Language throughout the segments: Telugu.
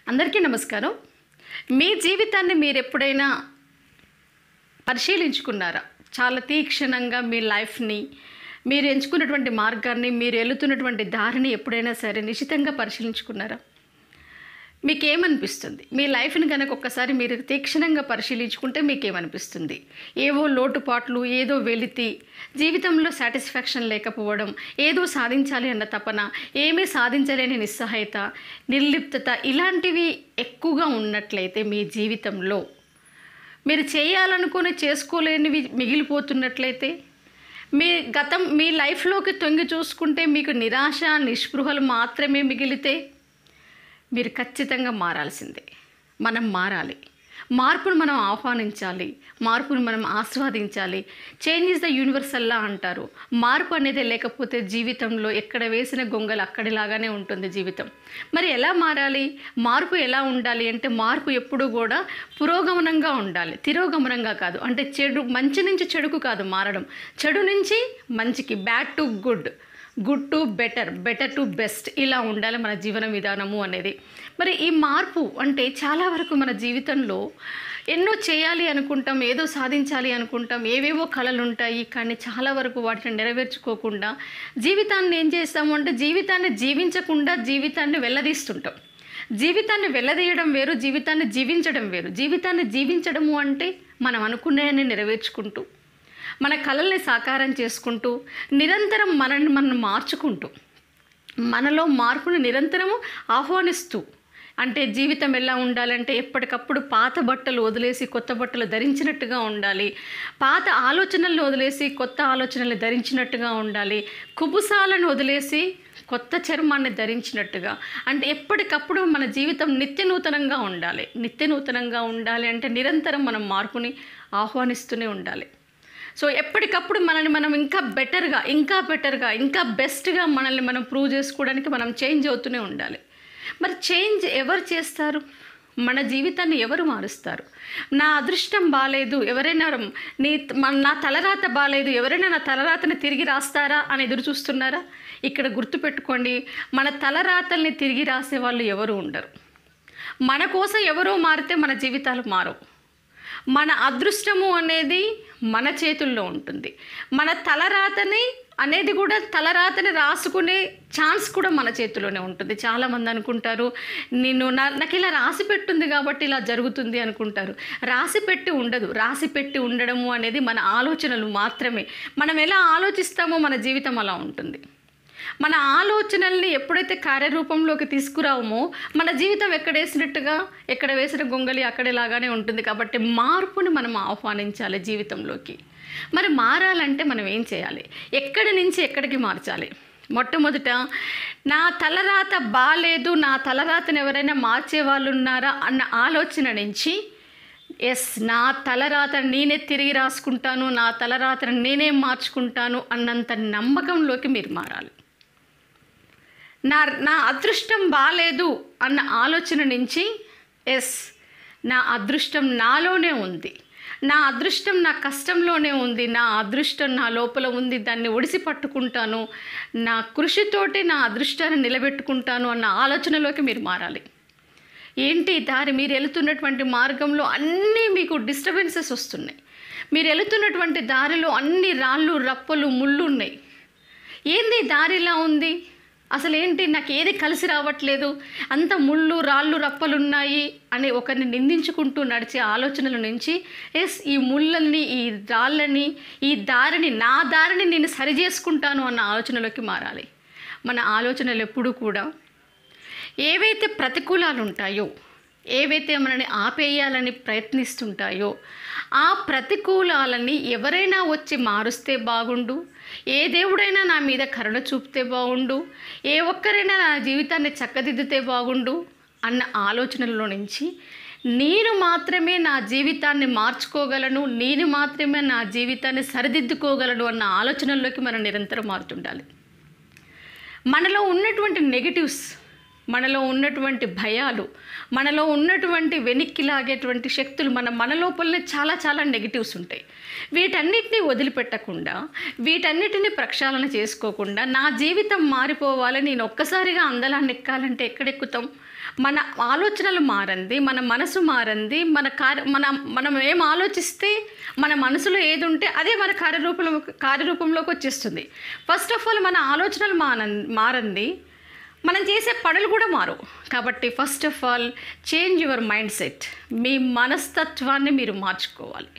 అందరికీ నమస్కారం మీ జీవితాన్ని మీరు ఎప్పుడైనా పరిశీలించుకున్నారా చాలా తీక్షణంగా మీ లైఫ్ని మీరు ఎంచుకున్నటువంటి మార్గాన్ని మీరు వెళుతున్నటువంటి దారిని ఎప్పుడైనా సరే నిశితంగా పరిశీలించుకున్నారా మీకు ఏమనిపిస్తుంది మీ లైఫ్ని కనుక ఒక్కసారి మీరు తీక్షణంగా పరిశీలించుకుంటే మీకు ఏమనిపిస్తుంది ఏవో లోటుపాట్లు ఏదో వెలితి జీవితంలో సాటిస్ఫాక్షన్ లేకపోవడం ఏదో సాధించాలి అన్న తపన ఏమీ సాధించలేని నిస్సహాయత నిర్లిప్తత ఇలాంటివి ఎక్కువగా ఉన్నట్లయితే మీ జీవితంలో మీరు చేయాలనుకుని చేసుకోలేనివి మిగిలిపోతున్నట్లయితే మీ గతం మీ లైఫ్లోకి తొంగి చూసుకుంటే మీకు నిరాశ నిస్పృహలు మాత్రమే మిగిలితే మీరు ఖచ్చితంగా మారాల్సిందే మనం మారాలి మార్పును మనం ఆహ్వానించాలి మార్పును మనం ఆస్వాదించాలి చేంజ్ ఇస్ ద యూనివర్సల్లా అంటారు మార్పు అనేది లేకపోతే జీవితంలో ఎక్కడ వేసిన గొంగలు అక్కడిలాగానే ఉంటుంది జీవితం మరి ఎలా మారాలి మార్పు ఎలా ఉండాలి అంటే మార్పు ఎప్పుడూ కూడా పురోగమనంగా ఉండాలి తిరోగమనంగా కాదు అంటే చెడు మంచి నుంచి చెడుకు కాదు మారడం చెడు నుంచి మంచికి bad to good good to better better to best ఇలా ఉండాలి మన జీవన విధానము అనేది మరి ఈ మార్పు అంటే చాలా వరకు మన జీవితంలో ఎన్నో చేయాలి అనుకుంటాం ఏదో సాధించాలి అనుకుంటాం ఏవేవో కళలు ఉంటాయి కానీ చాలా వరకు వాటిని నెరవేర్చుకోకుండా జీవితాన్ని ఏం చేస్తాము అంటే జీవితాన్ని జీవించకుండా జీవితాన్ని వెళ్ళదీస్తుంటాం జీవితాన్ని వెళ్ళదీయడం వేరు జీవితాన్ని జీవించడం వేరు జీవితాన్ని జీవించడము అంటే మనం అనుకునేని నెరవేర్చుకుంటూ మన కళల్ని సాకారం చేసుకుంటూ నిరంతరం మనల్ని మనం మార్చుకుంటూ మనలో మార్పుని నిరంతరము ఆహ్వానిస్తూ అంటే జీవితం ఎలా ఉండాలంటే ఎప్పటికప్పుడు పాత బట్టలు వదిలేసి కొత్త బట్టలు ధరించినట్టుగా ఉండాలి పాత ఆలోచనలను వదిలేసి కొత్త ఆలోచనలు ధరించినట్టుగా ఉండాలి కుబుసాలను వదిలేసి కొత్త చర్మాన్ని ధరించినట్టుగా అంటే ఎప్పటికప్పుడు మన జీవితం నిత్య నూతనంగా ఉండాలి నిత్య నూతనంగా ఉండాలి అంటే నిరంతరం మనం మార్పుని ఆహ్వానిస్తూనే ఉండాలి సో ఎప్పటికప్పుడు మనల్ని మనం ఇంకా బెటర్గా ఇంకా బెటర్గా ఇంకా బెస్ట్గా మనల్ని మనం ప్రూవ్ చేసుకోవడానికి మనం చేంజ్ అవుతూనే ఉండాలి మరి చేంజ్ ఎవరు చేస్తారు మన జీవితాన్ని ఎవరు మారుస్తారు నా అదృష్టం బాగాలేదు ఎవరైనా నీ మన- నా తలరాత బాగాలేదు ఎవరైనా నా తలరాతని తిరిగి రాస్తారా అని ఎదురు చూస్తున్నారా ఇక్కడ గుర్తుపెట్టుకోండి మన తలరాతల్ని తిరిగి రాసే వాళ్ళు ఎవరు ఉండరు మన కోసం ఎవరో మారితే మన జీవితాలు మారవు మన అదృష్టము అనేది మన చేతుల్లో ఉంటుంది మన తలరాతని అనేది కూడా తలరాతని రాసుకునే ఛాన్స్ కూడా మన చేతిలోనే ఉంటుంది చాలామంది అనుకుంటారు నేను నా నాకు ఇలా రాసి పెట్టుంది కాబట్టి ఇలా జరుగుతుంది అనుకుంటారు రాసి పెట్టి ఉండదు రాసి పెట్టి ఉండడము అనేది మన ఆలోచనలు మాత్రమే మనం ఎలా ఆలోచిస్తామో మన జీవితం అలా ఉంటుంది మన ఆలోచనల్ని ఎప్పుడైతే కార్యరూపంలోకి తీసుకురావమో మన జీవితం ఎక్కడ వేసినట్టుగా ఎక్కడ వేసిన గొంగలి అక్కడేలాగానే ఉంటుంది కాబట్టి మార్పుని మనం ఆహ్వానించాలి జీవితంలోకి మరి మారాలంటే మనం ఏం చేయాలి ఎక్కడి నుంచి ఎక్కడికి మార్చాలి మొట్టమొదట నా తలరాత బాలేదు నా తలరాతను ఎవరైనా మార్చే వాళ్ళు ఉన్నారా అన్న ఆలోచన నుంచి ఎస్ నా తలరాత నేనే తిరిగి రాసుకుంటాను నా తలరాతను నేనే మార్చుకుంటాను అన్నంత నమ్మకంలోకి మీరు మారాలి నా నా అదృష్టం బాగాలేదు అన్న ఆలోచన నుంచి ఎస్ నా అదృష్టం నాలోనే ఉంది నా అదృష్టం నా కష్టంలోనే ఉంది నా అదృష్టం నా లోపల ఉంది దాన్ని ఒడిసి పట్టుకుంటాను నా కృషితోటి నా అదృష్టాన్ని నిలబెట్టుకుంటాను అన్న ఆలోచనలోకి మీరు మారాలి ఏంటి దారి మీరు వెళుతున్నటువంటి మార్గంలో అన్నీ మీకు డిస్టర్బెన్సెస్ వస్తున్నాయి మీరు వెళుతున్నటువంటి దారిలో అన్ని రాళ్ళు రప్పలు ముళ్ళు ఉన్నాయి ఏంది దారి ఇలా ఉంది అసలు ఏంటి నాకు ఏది కలిసి రావట్లేదు అంత ముళ్ళు రాళ్ళు రప్పలున్నాయి అని ఒకరిని నిందించుకుంటూ నడిచే ఆలోచనల నుంచి ఎస్ ఈ ముళ్ళని ఈ రాళ్ళని ఈ దారిని నా దారిని నేను సరి చేసుకుంటాను అన్న ఆలోచనలోకి మారాలి మన ఆలోచనలు ఎప్పుడూ కూడా ఏవైతే ప్రతికూలాలు ఉంటాయో ఏవైతే మనల్ని ఆపేయాలని ప్రయత్నిస్తుంటాయో ఆ ప్రతికూలాలని ఎవరైనా వచ్చి మారుస్తే బాగుండు ఏ దేవుడైనా నా మీద కరుణ చూపితే బాగుండు ఏ ఒక్కరైనా నా జీవితాన్ని చక్కదిద్దితే బాగుండు అన్న ఆలోచనలో నుంచి నేను మాత్రమే నా జీవితాన్ని మార్చుకోగలను నేను మాత్రమే నా జీవితాన్ని సరిదిద్దుకోగలను అన్న ఆలోచనల్లోకి మనం నిరంతరం మారుతుండాలి మనలో ఉన్నటువంటి నెగిటివ్స్ మనలో ఉన్నటువంటి భయాలు మనలో ఉన్నటువంటి వెనక్కి లాగేటువంటి శక్తులు మన మన లోపలనే చాలా చాలా నెగిటివ్స్ ఉంటాయి వీటన్నిటిని వదిలిపెట్టకుండా వీటన్నిటిని ప్రక్షాళన చేసుకోకుండా నా జీవితం మారిపోవాలి నేను ఒక్కసారిగా అందలాన్ని ఎక్కాలంటే ఎక్కడెక్కుతాం మన ఆలోచనలు మారంది మన మనసు మారంది మన కార్య మన మనం ఏం ఆలోచిస్తే మన మనసులో ఏది ఉంటే అదే మన కార్యరూపంలో కార్యరూపంలోకి వచ్చేస్తుంది ఫస్ట్ ఆఫ్ ఆల్ మన ఆలోచనలు మాన మారంది మనం చేసే పనులు కూడా మారు కాబట్టి first of all change your mindset మీ మనస్తత్వాన్ని మీరు మార్చుకోవాలి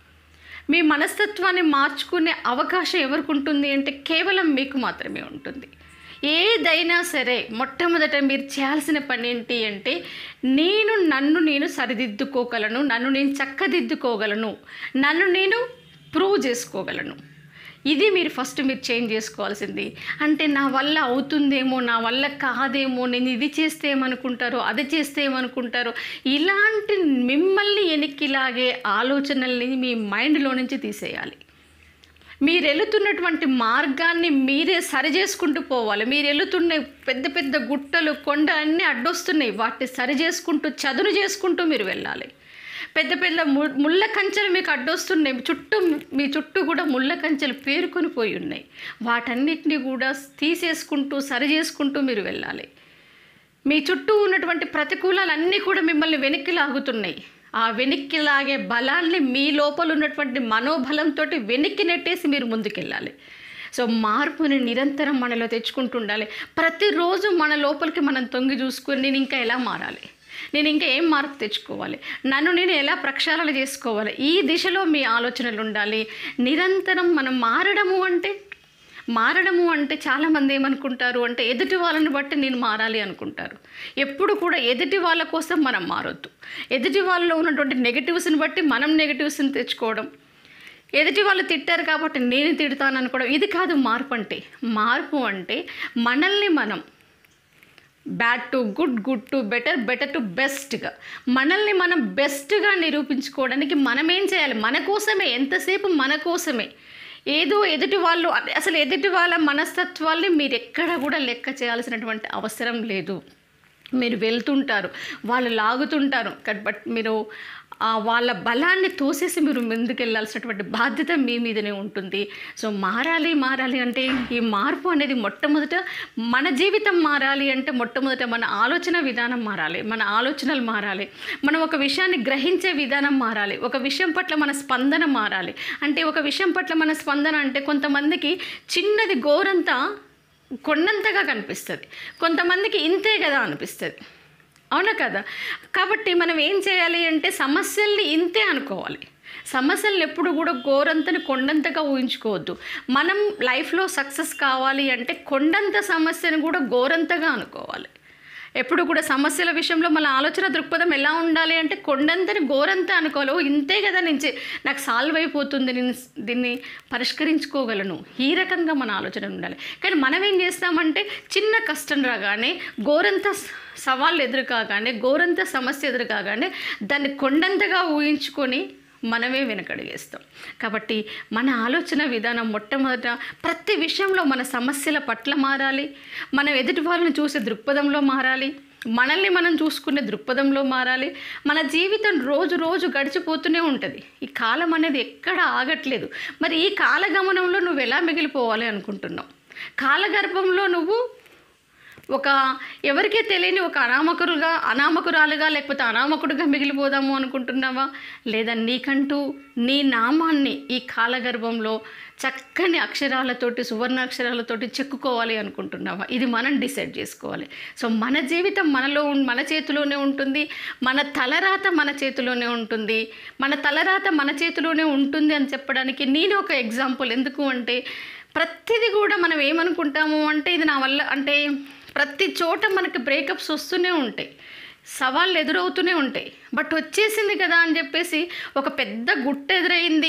మీ మనస్తత్వాన్ని మార్చుకునే అవకాశం ఎవరికి ఉంటుంది అంటే కేవలం మీకు మాత్రమే ఉంటుంది ఏదైనా సరే మొట్టమొదట మీరు చేయాల్సిన పని ఏంటి అంటే నేను నన్ను నేను సరిదిద్దుకోగలను నన్ను నేను చక్కదిద్దుకోగలను నన్ను నేను ప్రూవ్ చేసుకోగలను ఇది మీరు ఫస్ట్ మీరు చేంజ్ చేసుకోవాల్సింది అంటే నా వల్ల అవుతుందేమో నా వల్ల కాదేమో నేను ఇది చేస్తే ఏమనుకుంటారో అది చేస్తే ఏమనుకుంటారో ఇలాంటి మిమ్మల్ని వెనక్కిలాగే ఆలోచనల్ని మీ మైండ్లో నుంచి తీసేయాలి మీరు వెళుతున్నటువంటి మార్గాన్ని మీరే సరి చేసుకుంటూ పోవాలి మీరు వెళుతున్న పెద్ద పెద్ద గుట్టలు కొండ అన్నీ అడ్డొస్తున్నాయి వాటిని సరి చేసుకుంటూ చదును చేసుకుంటూ మీరు వెళ్ళాలి పెద్ద పెద్ద ము- ముళ్ళ కంచెలు మీకు అడ్డొస్తున్నాయి చుట్టూ మీ చుట్టూ కూడా ముళ్ళ కంచెలు పేరుకొని పోయి ఉన్నాయి వాటన్నిటిని కూడా తీసేసుకుంటూ సరి చేసుకుంటూ మీరు వెళ్ళాలి మీ చుట్టూ ఉన్నటువంటి ప్రతికూలాలన్నీ కూడా మిమ్మల్ని వెనక్కి లాగుతున్నాయి ఆ వెనక్కి లాగే బలాన్ని మీ లోపల ఉన్నటువంటి మనోబలంతో వెనక్కి నెట్టేసి మీరు ముందుకెళ్ళాలి సో మార్పుని నిరంతరం మనలో తెచ్చుకుంటూ ఉండాలి ప్రతిరోజు మన లోపలికి మనం తొంగి చూసుకొని నేను ఇంకా ఎలా మారాలి నేను ఇంకా ఏం మార్పు తెచ్చుకోవాలి నన్ను నేను ఎలా ప్రక్షాళన చేసుకోవాలి ఈ దిశలో మీ ఆలోచనలు ఉండాలి నిరంతరం మనం మారడము అంటే మారడము అంటే చాలామంది ఏమనుకుంటారు అంటే ఎదుటి వాళ్ళని బట్టి నేను మారాలి అనుకుంటారు ఎప్పుడు కూడా ఎదుటి వాళ్ళ కోసం మనం మారొద్దు ఎదుటి వాళ్ళలో ఉన్నటువంటి నెగిటివ్స్ని బట్టి మనం నెగిటివ్స్ని తెచ్చుకోవడం ఎదుటి వాళ్ళు తిట్టారు కాబట్టి నేను తిడతాను అనుకోవడం ఇది కాదు మార్పు అంటే మార్పు అంటే మనల్ని మనం bad to good good to better better to బెస్ట్గా మనల్ని మనం బెస్ట్గా నిరూపించుకోవడానికి మనం ఏం చేయాలి మన కోసమే ఎంతసేపు మన కోసమే ఏదో ఎదుటి వాళ్ళు అసలు ఎదుటి వాళ్ళ మనస్తత్వాల్ని మీరు ఎక్కడ కూడా లెక్క చేయాల్సినటువంటి అవసరం లేదు మీరు వెళ్తుంటారు వాళ్ళు లాగుతుంటారు కట్ బట్ మీరు ఆ వాళ్ళ బలాన్ని తోసేసి మీరు ముందుకెళ్ళాల్సినటువంటి బాధ్యత మీ మీదనే ఉంటుంది సో మారాలి మారాలి అంటే ఈ మార్పు అనేది మొట్టమొదట మన జీవితం మారాలి అంటే మొట్టమొదట మన ఆలోచన విధానం మారాలి మన ఆలోచనలు మారాలి మనం ఒక విషయాన్ని గ్రహించే విధానం మారాలి ఒక విషయం పట్ల మన స్పందన మారాలి అంటే ఒక విషయం పట్ల మన స్పందన అంటే కొంతమందికి చిన్నది గోరంతా కొండంతగా కనిపిస్తుంది కొంతమందికి ఇంతే కదా అనిపిస్తుంది అవునా కదా కాబట్టి మనం ఏం చేయాలి అంటే సమస్యల్ని ఇంతే అనుకోవాలి సమస్యలను ఎప్పుడు కూడా గోరంతని కొండంతగా ఊహించుకోవద్దు మనం లైఫ్లో సక్సెస్ కావాలి అంటే కొండంత సమస్యను కూడా గోరంతగా అనుకోవాలి ఎప్పుడు కూడా సమస్యల విషయంలో మన ఆలోచన దృక్పథం ఎలా ఉండాలి అంటే కొండంతని గోరంత అనుకోవాలి "ఓ, ఇంతే కదా నుంచి నాకు సాల్వ్ అయిపోతుంది నేను దీన్ని పరిష్కరించుకోగలను ఈ రకంగా మన ఆలోచన ఉండాలి కానీ మనం ఏం చేస్తామంటే చిన్న కష్టం రాగానే గోరంత స- సవాళ్ళు ఎదురు కాగానే గోరంత సమస్య ఎదురు కాగానే దాన్ని కొండంతగా ఊహించుకొని మనమే వెనకడిగేస్తాం కాబట్టి మన ఆలోచన విధానం మొట్టమొదట ప్రతి విషయంలో మన సమస్యల పట్ల మారాలి మనం ఎదుటి వాళ్ళని చూసే దృక్పథంలో మారాలి మనల్ని మనం చూసుకునే దృక్పథంలో మారాలి మన జీవితం రోజు రోజు గడిచిపోతూనే ఉంటుంది ఈ కాలం అనేది ఎక్కడ ఆగట్లేదు మరి ఈ కాలగమనంలో నువ్వు ఎలా మిగిలిపోవాలి అనుకుంటున్నావు కాలగర్భంలో నువ్వు ఒక ఎవరికీ తెలియని ఒక అనామకురుగా అనామకురాలుగా లేకపోతే అనామకుడుగా మిగిలిపోదాము అనుకుంటున్నావా లేదా నీకంటూ నీ నామాన్ని ఈ కాలగర్భంలో చక్కని అక్షరాలతోటి సువర్ణాక్షరాలతోటి చెక్కుకోవాలి అనుకుంటున్నావా ఇది మనం డిసైడ్ చేసుకోవాలి సో మన జీవితం మనలో ఉన్- మన చేతిలోనే ఉంటుంది మన తలరాత మన చేతిలోనే ఉంటుంది మన తలరాత మన చేతిలోనే ఉంటుంది అని చెప్పడానికి నేను ఒక ఎగ్జాంపుల్ ఎందుకు అంటే ప్రతిదీ కూడా మనం ఏమనుకుంటాము అంటే ఇది నా వల్ల అంటే ప్రతి చోట మనకి బ్రేకప్స్ వస్తూనే ఉంటాయి సవాళ్ళు ఎదురవుతూనే ఉంటాయి బట్ వచ్చేసింది కదా అని చెప్పేసి ఒక పెద్ద గుట్ట ఎదురైంది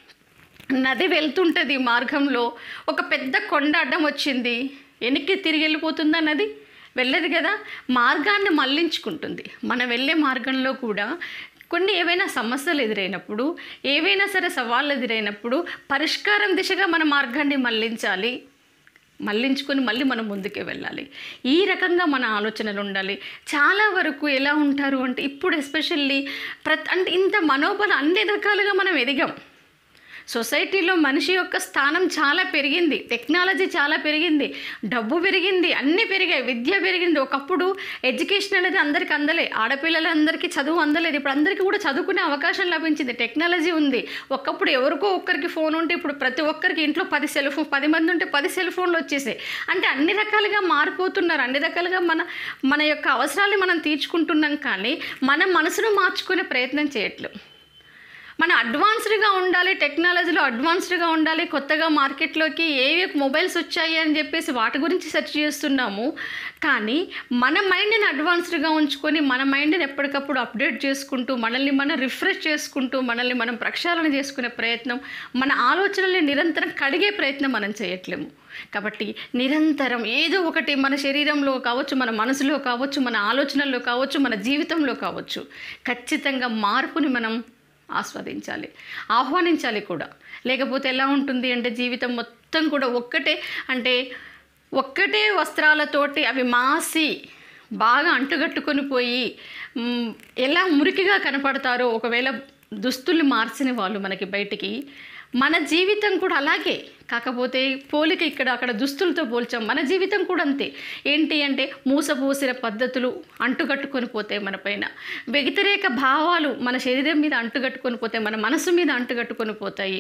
నది వెళ్తుంటుంది మార్గంలో ఒక పెద్ద కొండ అడ్డం వచ్చింది వెనక్కి తిరిగి వెళ్ళిపోతుందా నది వెళ్ళదు కదా మార్గాన్ని మళ్ళించుకుంటుంది మనం వెళ్ళే మార్గంలో కూడా కొన్ని ఏవైనా సమస్యలు ఎదురైనప్పుడు ఏవైనా సరే సవాళ్ళు ఎదురైనప్పుడు పరిష్కారం దిశగా మన మార్గాన్ని మళ్ళించాలి మళ్ళించుకొని మళ్ళీ మనం ముందుకే వెళ్ళాలి ఈ రకంగా మన ఆలోచనలు ఉండాలి చాలా వరకు ఎలా ఉంటారు అంటే ఇప్పుడు ఎస్పెషల్లీ ప్రతి అంటే ఇంత మనోబలం అన్ని రకాలుగా మనం ఎదిగాం సొసైటీలో మనిషి యొక్క స్థానం చాలా పెరిగింది టెక్నాలజీ చాలా పెరిగింది డబ్బు పెరిగింది అన్నీ పెరిగాయి విద్య పెరిగింది ఒకప్పుడు ఎడ్యుకేషన్ అనేది అందరికి అందలే ఆడపిల్లలందరికీ చదువు అందలేదు ఇప్పుడు అందరికీ కూడా చదువుకునే అవకాశం లభించింది టెక్నాలజీ ఉంది ఒకప్పుడు ఎవరికో ఒక్కరికి ఫోన్ ఉంటే ఇప్పుడు ప్రతి ఒక్కరికి ఇంట్లో పది సెల్ ఫోన్ పది మంది ఉంటే పది సెల్ ఫోన్లు వచ్చేసాయి అంటే అన్ని రకాలుగా మారిపోతున్నారు అన్ని రకాలుగా మన మన యొక్క అవసరాలు మనం తీర్చుకుంటున్నాం కానీ మన మనసును మార్చుకునే ప్రయత్నం చేయట్లేదు మన అడ్వాన్స్డ్గా ఉండాలి టెక్నాలజీలో అడ్వాన్స్డ్గా ఉండాలి కొత్తగా మార్కెట్లోకి ఏవి మొబైల్స్ వచ్చాయి అని చెప్పేసి వాటి గురించి సెర్చ్ చేస్తున్నాము కానీ మన మైండ్ని అడ్వాన్స్డ్గా ఉంచుకొని మన మైండ్ని ఎప్పటికప్పుడు అప్డేట్ చేసుకుంటూ మనల్ని మనం రిఫ్రెష్ చేసుకుంటూ మనల్ని మనం ప్రక్షాళన చేసుకునే ప్రయత్నం మన ఆలోచనల్ని నిరంతరం కడిగే ప్రయత్నం మనం చేయట్లేము కాబట్టి నిరంతరం ఏదో ఒకటి మన శరీరంలో కావచ్చు మన మనసులో కావచ్చు మన ఆలోచనల్లో కావచ్చు మన జీవితంలో కావచ్చు ఖచ్చితంగా మార్పుని మనం ఆస్వాదించాలి ఆహ్వానించాలి కూడా లేకపోతే ఎలా ఉంటుంది అంటే జీవితం మొత్తం కూడా ఒక్కటే అంటే ఒక్కటే వస్త్రాలతోటి అవి మాసి బాగా అంటుగట్టుకొని పోయి మ్, ఎలా మురికిగా కనపడతారో ఒకవేళ దుస్తుల్ని మార్చిన వాళ్ళు మనకి బయటికి మన జీవితం కూడా అలాగే కాకపోతే పోలిక ఇక్కడ అక్కడ దుస్తులతో పోల్చాం మన జీవితం కూడా అంతే ఏంటి అంటే మూసపోసిన పద్ధతులు అంటుకట్టుకొని పోతాయి మన పైన వ్యతిరేక భావాలు మన శరీరం మీద అంటుకట్టుకొని పోతాయి మన మనసు మీద అంటుకట్టుకొని పోతాయి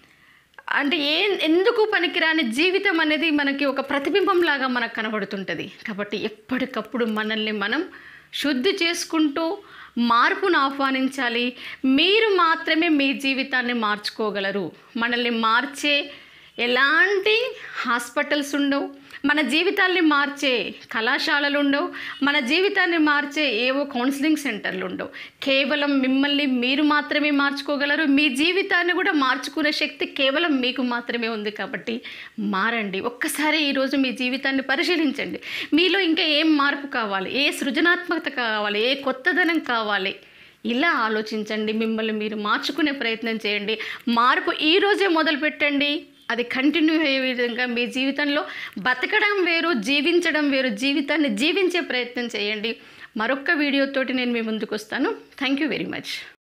అంటే ఏ ఎందుకు పనికిరాని జీవితం అనేది మనకి ఒక ప్రతిబింబం లాగా మనకు కనబడుతుంటుంది కాబట్టి ఎప్పటికప్పుడు మనల్ని మనం శుద్ధి చేసుకుంటూ మార్పును ఆహ్వానించాలి మీరు మాత్రమే మీ జీవితాన్ని మార్చుకోగలరు మనల్ని మార్చే ఎలాంటి హాస్పిటల్స్ ఉండవు మన జీవితాల్ని మార్చే కళాశాలలు ఉండవు మన జీవితాన్ని మార్చే ఏవో కౌన్సిలింగ్ సెంటర్లు ఉండవు కేవలం మిమ్మల్ని మీరు మాత్రమే మార్చుకోగలరు మీ జీవితాన్ని కూడా మార్చుకునే శక్తి కేవలం మీకు మాత్రమే ఉంది కాబట్టి మారండి ఒక్కసారి ఈరోజు మీ జీవితాన్ని పరిశీలించండి మీలో ఇంకా ఏం మార్పు కావాలి ఏ సృజనాత్మకత కావాలి ఏ కొత్తదనం కావాలి ఇలా ఆలోచించండి మిమ్మల్ని మీరు మార్చుకునే ప్రయత్నం చేయండి మార్పు ఈ రోజే మొదలు పెట్టండి అది కంటిన్యూ అయ్యే విధంగా మీ జీవితంలో బతకడం వేరు జీవించడం వేరు జీవితాన్ని జీవించే ప్రయత్నం చేయండి మరొక్క వీడియోతోటి నేను మీ ముందుకు వస్తాను థ్యాంక్ యూ వెరీ మచ్